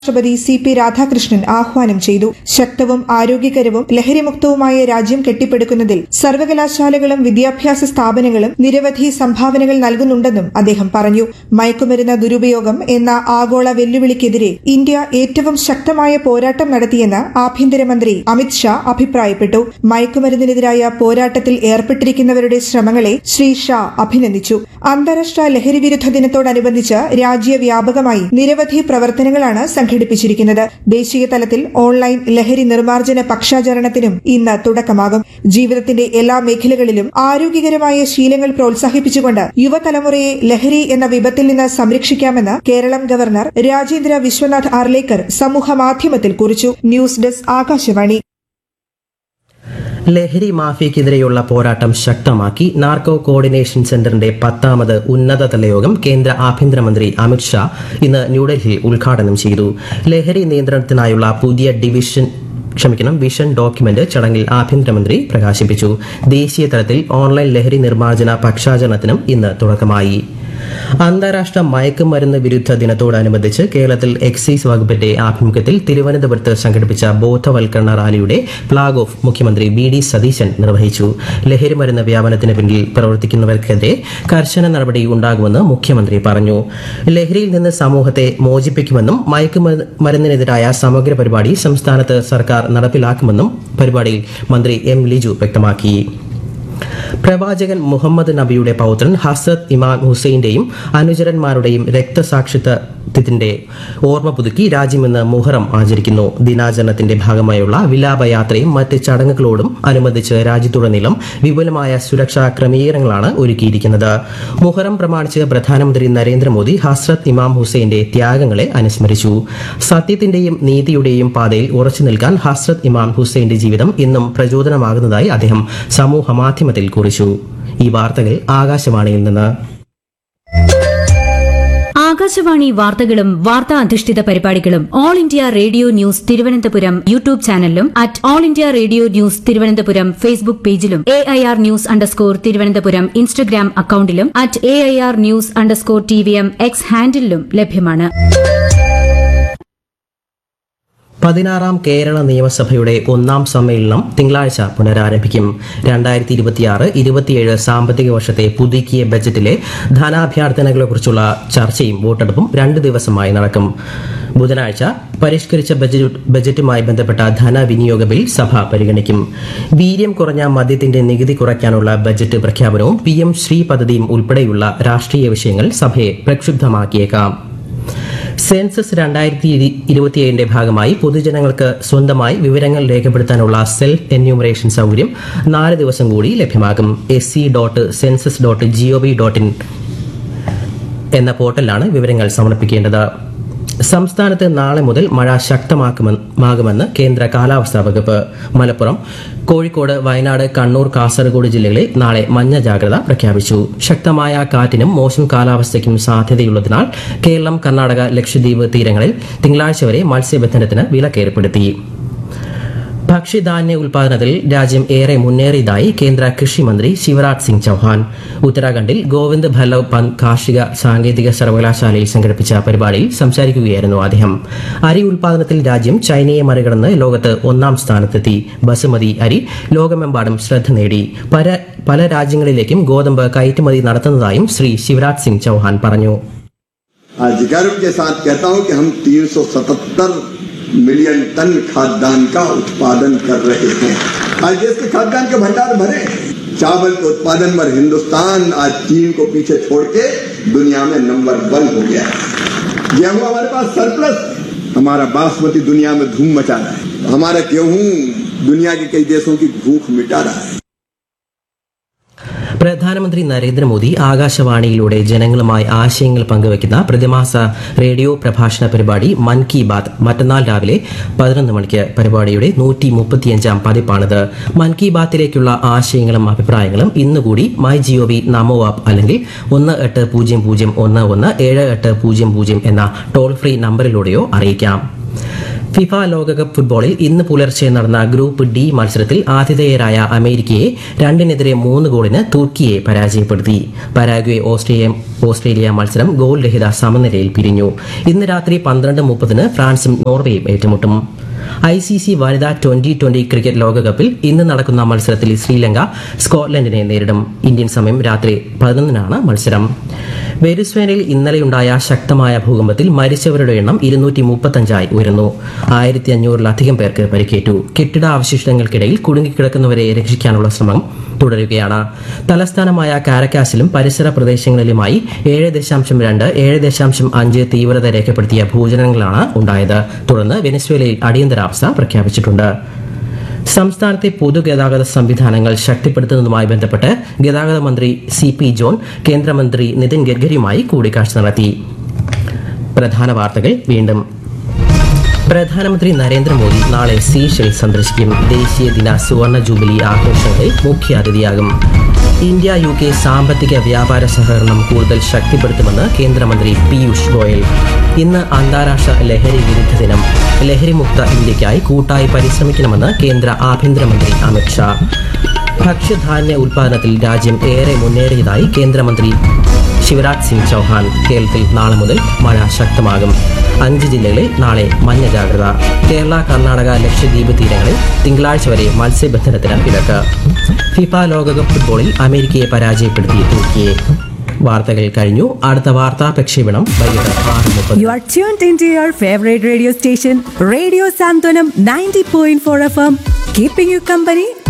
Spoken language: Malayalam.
രാഷ്ട്രപതി സി പി രാധാകൃഷ്ണൻ ആഹ്വാനം ചെയ്തു ശക്തവും ആരോഗ്യകരവും ലഹരിമുക്തവുമായ രാജ്യം കെട്ടിപ്പടുക്കുന്നതിൽ സർവകലാശാലകളും വിദ്യാഭ്യാസ സ്ഥാപനങ്ങളും നിരവധി സംഭാവനകൾ നൽകുന്നുണ്ടെന്നും അദ്ദേഹം പറഞ്ഞു മയക്കുമരുന്ന് ദുരുപയോഗം എന്ന ആഗോള വെല്ലുവിളിക്കെതിരെ ഇന്ത്യ ഏറ്റവും ശക്തമായ പോരാട്ടം നടത്തിയെന്ന് ആഭ്യന്തരമന്ത്രി അമിത്ഷാ അഭിപ്രായപ്പെട്ടു മയക്കുമരുന്നിനെതിരായ പോരാട്ടത്തിൽ ഏർപ്പെട്ടിരിക്കുന്നവരുടെ ശ്രമങ്ങളെ ശ്രീ ഷാ അഭിനന്ദിച്ചു അന്താരാഷ്ട്ര ലഹരിവിരുദ്ധ ദിനത്തോടനുബന്ധിച്ച് രാജ്യവ്യാപകമായി നിരവധി പ്രവർത്തനങ്ങളാണ് സംഘടിപ്പിച്ചിരിക്കുന്നത് ദേശീയ തലത്തിൽ ഓൺലൈൻ ലഹരി നിർമ്മാർജ്ജന പക്ഷാചരണത്തിനും ഇന്ന് തുടക്കമാകും ജീവിതത്തിന്റെ എല്ലാ മേഖലകളിലും ആരോഗ്യകരമായ ശീലങ്ങൾ പ്രോത്സാഹിപ്പിച്ചുകൊണ്ട് യുവതലമുറയെ ലഹരി എന്ന വിപത്തിൽ നിന്ന് സംരക്ഷിക്കാമെന്ന് കേരളം ഗവർണർ രാജേന്ദ്ര വിശ്വനാഥ് ആർലേക്കർ സമൂഹമാധ്യമത്തിൽ കുറിച്ചു ന്യൂസ് ഡെസ്ക് ആകാശവാണി ലഹരി മാഫിയക്കെതിരെയുള്ള പോരാട്ടം ശക്തമാക്കി നാർക്കോ കോർഡിനേഷൻ സെന്ററിന്റെ പത്താമത് ഉന്നതതല യോഗം കേന്ദ്ര ആഭ്യന്തരമന്ത്രി അമിത്ഷാ ഇന്ന് ന്യൂഡൽഹിയിൽ ഉദ്ഘാടനം ചെയ്തു ലഹരി നിയന്ത്രണത്തിനായുള്ള പുതിയ ഡിവിഷൻ ക്ഷമിക്കണം വിഷൻ ഡോക്യുമെന്റ് ചടങ്ങിൽ ആഭ്യന്തരമന്ത്രി പ്രകാശിപ്പിച്ചു ദേശീയ തലത്തിൽ ഓൺലൈൻ ലഹരി നിർമ്മാർജ്ജന പക്ഷാചരണത്തിനും ഇന്ന് തുടക്കമായി അന്താരാഷ്ട്ര മയക്കുമരുന്ന് വിരുദ്ധ ദിനത്തോടനുബന്ധിച്ച് കേരളത്തിൽ എക്സൈസ് വകുപ്പിന്റെ ആഭിമുഖ്യത്തിൽ തിരുവനന്തപുരത്ത് സംഘടിപ്പിച്ച ബോധവൽക്കരണ റാലിയുടെ ഫ്ളാഗ് ഓഫ് മുഖ്യമന്ത്രി വി ഡി സതീശൻ നിർവഹിച്ചു ലഹരിമരുന്ന് വ്യാപനത്തിന് പിന്നിൽ പ്രവർത്തിക്കുന്നവർക്കെതിരെ കർശന നടപടി ഉണ്ടാകുമെന്ന് മുഖ്യമന്ത്രി പറഞ്ഞു ലഹരിയിൽ നിന്ന് സമൂഹത്തെ മോചിപ്പിക്കുമെന്നും മയക്കുമരുന്നിനെതിരായ സമഗ്ര പരിപാടി സംസ്ഥാനത്ത് സർക്കാർ നടപ്പിലാക്കുമെന്നും പരിപാടിയിൽ മന്ത്രി എം ലിജു വ്യക്തമാക്കി പ്രവാചകൻ മുഹമ്മദ് നബിയുടെ പൗത്രൻ ഹസരത് ഇമാം ഹുസൈന്റെയും അനുചരന്മാരുടെയും രക്തസാക്ഷിത്വത്തിന്റെ ഓർമ്മ പുതുക്കി രാജ്യം ഇന്ന് മുഹറം ആചരിക്കുന്നു ദിനാചരണത്തിന്റെ ഭാഗമായുള്ള വിലാപയാത്രയും മറ്റ് ചടങ്ങുകളോടും അനുബന്ധിച്ച് രാജ്യത്തുടനീളം വിപുലമായ സുരക്ഷാ ക്രമീകരണങ്ങളാണ് ഒരുക്കിയിരിക്കുന്നത് മുഹറം പ്രമാണിച്ച് പ്രധാനമന്ത്രി നരേന്ദ്രമോദി ഹസ്രത് ഇമാം ഹുസൈന്റെ ത്യാഗങ്ങളെ അനുസ്മരിച്ചു സത്യത്തിന്റെയും നീതിയുടെയും പാതയിൽ ഉറച്ചു നിൽക്കാൻ ഹസ്രത് ഇമാം ഹുസൈന്റെ ജീവിതം ഇന്നും പ്രചോദനമാകുന്നതായി അദ്ദേഹം സമൂഹ മാധ്യമത്തിൽ കുറിച്ചു ഈ വാർത്തകൾ ആകാശവാണിയിൽ നിന്ന് ആകാശവാണി വാർത്തകളും വാർത്താ അധിഷ്ഠിത പരിപാടികളും all India radio news Thiruvananthapuram YouTube ചാനലിലും at all India radio news Thiruvananthapuram Facebook പേജിലും A I R news underscore Thiruvananthapuram Instagram അക്കൌണ്ടിലും at A I R news underscore T V M X ഹാൻഡിലും ലഭ്യമാണ് പതിനാറാം കേരള നിയമസഭയുടെ ഒന്നാം സമ്മേളനം തിങ്കളാഴ്ച പുനരാരംഭിക്കും രണ്ടായിരത്തി ഇരുപത്തിയാറ് ഇരുപത്തിയേഴ് സാമ്പത്തിക വർഷത്തെ പുതുക്കിയ ബജറ്റിലെ ധനാഭ്യർത്ഥനകളെക്കുറിച്ചുള്ള ചർച്ചയും വോട്ടെടുപ്പും രണ്ട് ദിവസമായി നടക്കും ബുധനാഴ്ച പരിഷ്കരിച്ച ബജറ്റുമായി ബന്ധപ്പെട്ട ധനവിനിയോഗ ബിൽ സഭ പരിഗണിക്കും വീര്യം കുറഞ്ഞ മദ്യത്തിന്റെ നികുതി കുറയ്ക്കാനുള്ള ബജറ്റ് പ്രഖ്യാപനവും പി എം ശ്രീ പദ്ധതിയും ഉൾപ്പെടെയുള്ള രാഷ്ട്രീയ വിഷയങ്ങൾ സഭയെ പ്രക്ഷുബ്ധമാക്കിയേക്കാം സെൻസസ് രണ്ടായിരത്തി ഇരുപത്തിയേഴിന്റെ ഭാഗമായി പൊതുജനങ്ങൾക്ക് സ്വന്തമായി വിവരങ്ങൾ രേഖപ്പെടുത്താനുള്ള സെൽഫ് എന്യൂമറേഷൻ സൗകര്യം നാല് ദിവസം കൂടി ലഭ്യമാകും S C dot census dot gov dot in എന്ന പോർട്ടലിലാണ് വിവരങ്ങൾ സമർപ്പിക്കേണ്ടത് സംസ്ഥാനത്ത് നാളെ മുതൽ മഴ ശക്തമാകുമെന്ന് കേന്ദ്ര കാലാവസ്ഥാ വകുപ്പ് മലപ്പുറം കോഴിക്കോട് വയനാട് കണ്ണൂർ കാസർഗോഡ് ജില്ലകളിൽ നാളെ മഞ്ഞ ജാഗ്രത പ്രഖ്യാപിച്ചു ശക്തമായ കാറ്റിനും മോശം കാലാവസ്ഥയ്ക്കും സാധ്യതയുള്ളതിനാൽ കേരളം കർണാടക ലക്ഷദ്വീപ് തീരങ്ങളിൽ തിങ്കളാഴ്ച വരെ മത്സ്യബന്ധനത്തിന് വിലക്കേർപ്പെടുത്തി ഭക്ഷ്യധാന്യ ഉൽപാദനത്തിൽ രാജ്യം ഏറെ മുന്നേറിയതായി കേന്ദ്ര കൃഷിമന്ത്രി ശിവരാജ് സിംഗ് ചൌഹാൻ ഉത്തരാഖണ്ഡിൽ ഗോവിന്ദ് ഭല്ലവ് പന്ത് കാർഷിക സാങ്കേതിക സർവകലാശാലയിൽ സംഘടിപ്പിച്ച പരിപാടിയിൽ സംസാരിക്കുകയായിരുന്നു അദ്ദേഹം അരി ഉൽപാദനത്തിൽ രാജ്യം ചൈനയെ മറികടന്ന് ലോകത്ത് ഒന്നാം സ്ഥാനത്തെത്തി ബസുമതി അരി ലോകമെമ്പാടും ശ്രദ്ധ നേടി പല രാജ്യങ്ങളിലേക്കും ഗോതമ്പ് കയറ്റുമതി നടത്തുന്നതായും ശ്രീ ശിവരാജ് സിംഗ് ചൌഹാൻ പറഞ്ഞു आज गर्व के साथ कहता हूं कि हम 377 मिलियन टन खाद्यान्न का उत्पादन कर रहे हैं आज देश के खाद्यान्न के भंडार भरे चावल के उत्पादन पर हिंदुस्तान आज चीन को पीछे छोड़ के दुनिया में नंबर वन हो गया है गेहूं हमारे पास सरप्लस हमारा बासमती दुनिया में धूम मचा रहा है हमारा गेहूं दुनिया के कई देशों की भूख मिटा रहा है പ്രധാനമന്ത്രി നരേന്ദ്രമോദി ആകാശവാണിയിലൂടെ ജനങ്ങളുമായി ആശയങ്ങൾ പങ്കുവയ്ക്കുന്ന പ്രതിമാസ റേഡിയോ പ്രഭാഷണ പരിപാടി മൻ കി ബാത് മറ്റന്നാൾ രാവിലെ പതിനൊന്ന് മണിക്ക് പരിപാടിയുടെ നൂറ്റി മുപ്പത്തിയഞ്ചാം പതിപ്പാണിത് മൻ കി ബാത്തിലേക്കുള്ള ആശയങ്ങളും അഭിപ്രായങ്ങളും ഇന്നുകൂടി മൈ ജിഒവി നമോ ആപ്പ് അല്ലെങ്കിൽ ഒന്ന് എട്ട് പൂജ്യം പൂജ്യം ഒന്ന് ഒന്ന് ഏഴ് എട്ട് പൂജ്യം പൂജ്യം എന്ന ടോൾ ഫ്രീ നമ്പറിലൂടെയോ അറിയിക്കാം ഫിഫ ലോകകപ്പ് ഫുട്ബോളിൽ ഇന്ന് പുലർച്ചെ നടന്ന ഗ്രൂപ്പ് ഡി മത്സരത്തിൽ ആതിഥേയരായ അമേരിക്കയെ രണ്ടിനെതിരെ മൂന്ന് ഗോളിന് തുർക്കിയെ പരാജയപ്പെടുത്തി പരാഗ്വെ ഓസ്ട്രേലിയ ഓസ്ട്രേലിയ മത്സരം ഗോൾ രഹിത സമനിലയിൽ പിരിഞ്ഞു ഇന്ന് രാത്രി പന്ത്രണ്ട് മുപ്പതിന് ഫ്രാൻസും നോർവേയും ഏറ്റുമുട്ടും ഐ സി സി വനിതാ ട്വന്റി ട്വന്റി ക്രിക്കറ്റ് ലോകകപ്പിൽ ഇന്ന് നടക്കുന്ന മത്സരത്തിൽ ശ്രീലങ്ക സ്കോട്ട്ലൻഡിനെ നേരിടും ഇന്ത്യൻ സമയം രാത്രി പതിനൊന്നിനാണ് മത്സരം വെരുസ്വേനയിൽ ഇന്നലെയുണ്ടായ ശക്തമായ ഭൂകമ്പത്തിൽ മരിച്ചവരുടെ എണ്ണം ഇരുന്നൂറ്റി മുപ്പത്തഞ്ചായി ഉയർന്നു ആയിരത്തി അഞ്ഞൂറിലധികം പേർക്ക് പരിക്കേറ്റു കെട്ടിട അവശിഷ്ടങ്ങൾക്കിടയിൽ കുടുങ്ങിക്കിടക്കുന്നവരെ രക്ഷിക്കാനുള്ള ശ്രമം തുടരുകയാണ് തലസ്ഥാനമായ കാരക്കാസിലും പരിസര പ്രദേശങ്ങളിലുമായി ഏഴ് ദശാംശം രണ്ട് ഏഴ് ദശാംശം അഞ്ച് തീവ്രത രേഖപ്പെടുത്തിയ ഭൂചലനങ്ങളാണ് ഉണ്ടായത് തുടർന്ന് വെനസ്വേലയിൽ അടിയന്തരാവസ്ഥ പ്രഖ്യാപിച്ചിട്ടുണ്ട് സംസ്ഥാനത്തെ പൊതുഗതാഗത സംവിധാനങ്ങൾ ശക്തിപ്പെടുത്തുന്നതുമായി ബന്ധപ്പെട്ട് ഗതാഗത മന്ത്രി സി പി ജോൺ കേന്ദ്രമന്ത്രി നിതിൻ ഗഡ്കരിയുമായി കൂടിക്കാഴ്ച നടത്തി പ്രധാന വാർത്തകൾ വീണ്ടും പ്രധാനമന്ത്രി നരേന്ദ്രമോദി നാളെ സീഷെൽ സന്ദർശിക്കും ദേശീയ ദിന സുവർണ ജൂബിലി ആഘോഷങ്ങളിൽ മുഖ്യാതിഥിയാകും ഇന്ത്യ യു കെ സാമ്പത്തിക വ്യാപാര സഹകരണം കൂടുതൽ ശക്തിപ്പെടുത്തുമെന്ന് കേന്ദ്രമന്ത്രി പീയൂഷ് ഗോയൽ ഇന്ന് അന്താരാഷ്ട്ര ലഹരി വിരുദ്ധ ദിനം ലഹരിമുക്ത ഇന്ത്യയ്ക്കായി കൂട്ടായി പരിശ്രമിക്കണമെന്ന് കേന്ദ്ര ആഭ്യന്തരമന്ത്രി അമിത്ഷാ ഭക്ഷ്യധാന്യ ഉൽപാദനത്തിൽ രാജ്യം ഏറെ മുന്നേറിയതായി കേന്ദ്രമന്ത്രി ശിവരാജ് സിംഗ് ചൌഹാൻ കേരളത്തിൽ നാളെ മുതൽ മഴ ശക്തമാകും അഞ്ച് ജില്ലകളിൽ നാളെ മഞ്ഞ ജാഗ്രത കേരള കർണാടക ലക്ഷദ്വീപ് തീരങ്ങളിൽ തിങ്കളാഴ്ച വരെ മത്സ്യബന്ധനത്തിന് വിലക്ക് ഫിഫ ലോകകപ്പ് ഫുട്ബോളിൽ അമേരിക്കയെ പരാജയപ്പെടുത്തി തുർക്കിയെ വാർത്തകൾ കഴിഞ്ഞു അടുത്ത വാർത്താ പ്രക്ഷേപണം വൈകിട്ട് ആറ് മുപ്പത് You are tuned into your favorite radio station, Radio Santonam 90.4 FM, keeping you company